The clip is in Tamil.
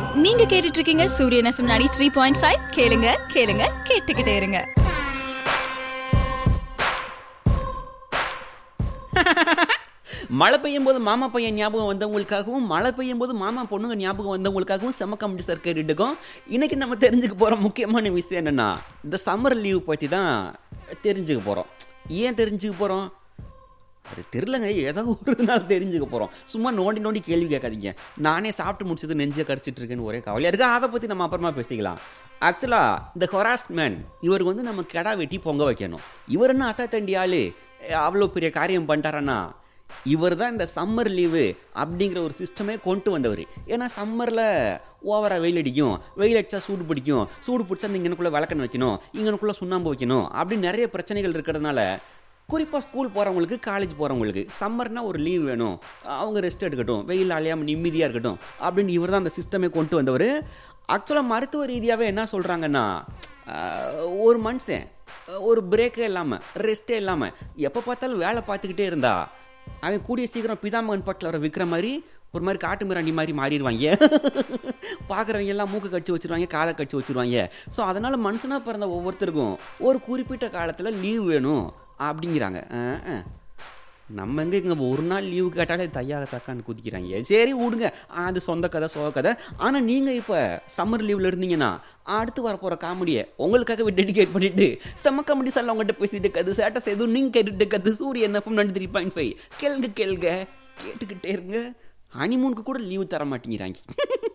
நீங்க கேட்டுட்டு இருக்கீங்க சூரியன் எஃப்எம் நாடி த்ரீ பாயிண்ட் ஃபைவ் கேளுங்க கேளுங்க கேட்டுக்கிட்டே இருங்க மழை பெய்யும் போது மாமா பையன் ஞாபகம் வந்தவங்களுக்காகவும் மழை பெய்யும் போது மாமா பொண்ணுங்க ஞாபகம் வந்தவங்களுக்காகவும் செம கமெண்ட் சர்க்கை இருக்கும் இன்னைக்கு நம்ம தெரிஞ்சுக்க போகிற முக்கியமான விஷயம் என்னென்னா இந்த சம்மர் லீவ் பற்றி தான் தெரிஞ்சுக்க போகிறோம் ஏன் தெரிஞ்சுக்க போகிறோம் அது தெரிலங்க ஏதோ ஒரு நாள் தெரிஞ்சுக்க போகிறோம் சும்மா நோண்டி நோண்டி கேள்வி கேட்காதீங்க நானே சாப்பிட்டு முடிச்சது நெஞ்சை கடிச்சிட்டு இருக்கேன்னு ஒரே கவலையாக இருக்கு அதை பற்றி நம்ம அப்புறமா பேசிக்கலாம் ஆக்சுவலாக இந்த ஹொராஸ்மேன் இவருக்கு வந்து நம்ம கெடா வெட்டி பொங்க வைக்கணும் இவர் என்ன அத்தா தண்டி ஆளு அவ்வளோ பெரிய காரியம் பண்ணிட்டாரன்னா இவர் தான் இந்த சம்மர் லீவு அப்படிங்கிற ஒரு சிஸ்டமே கொண்டு வந்தவர் ஏன்னா சம்மரில் ஓவராக வெயில் அடிக்கும் வெயில் அடித்தா சூடு பிடிக்கும் சூடு பிடிச்சா இந்த இங்கனுக்குள்ளே விளக்கண் வைக்கணும் இங்கனுக்குள்ளே சுண்ணாம்பு வைக்கணும் அப்படின்னு நிறைய பிரச்சனைகள் இருக்கிறதுனால குறிப்பாக ஸ்கூல் போகிறவங்களுக்கு காலேஜ் போகிறவங்களுக்கு சம்மர்னால் ஒரு லீவ் வேணும் அவங்க ரெஸ்ட் எடுக்கட்டும் வெயில் அலையாமல் நிம்மதியாக இருக்கட்டும் அப்படின்னு இவர் தான் அந்த சிஸ்டமே கொண்டு வந்தவர் ஆக்சுவலாக மருத்துவ ரீதியாகவே என்ன சொல்கிறாங்கன்னா ஒரு மனுஷன் ஒரு பிரேக்கே இல்லாமல் ரெஸ்ட்டே இல்லாமல் எப்போ பார்த்தாலும் வேலை பார்த்துக்கிட்டே இருந்தா அவன் கூடிய சீக்கிரம் பிதாமகன் பட்டில் வர விற்கிற மாதிரி ஒரு மாதிரி காட்டு மிராண்டி மாதிரி மாறிடுவாங்க பார்க்குறவங்க எல்லாம் மூக்கு கடிச்சு வச்சிருவாங்க காதை கடிச்சு வச்சிருவாங்க ஸோ அதனால் மனுஷனாக பிறந்த ஒவ்வொருத்தருக்கும் ஒரு குறிப்பிட்ட காலத்தில் லீவ் வேணும் அப்படிங்கிறாங்க அஹ், அஹ். நம்ம எங்கே இங்கே ஒரு நாள் லீவு கேட்டாலே தையாக தக்கான்னு குதிக்கிறாங்க சரி விடுங்க அது சொந்த கதை சோக கதை ஆனால் நீங்கள் இப்போ சம்மர் லீவில் இருந்தீங்கன்னா அடுத்து வரப்போகிற காமெடியை உங்களுக்காகவே டெடிகேட் பண்ணிட்டு செம்ம காமெடி சார் உங்கள்கிட்ட பேசிட்டு கது சேட்டை செய்தும் நீங்கள் கேட்டுட்டு கது சூரியன் எஃப்எம் நண்டு த்ரீ பாயிண்ட் ஃபைவ் கேளுங்க கேளுங்க கேட்டுக்கிட்டே இருங்க ஹனிமூனுக்கு கூட லீவு தர மாட்டேங்கிறாங்க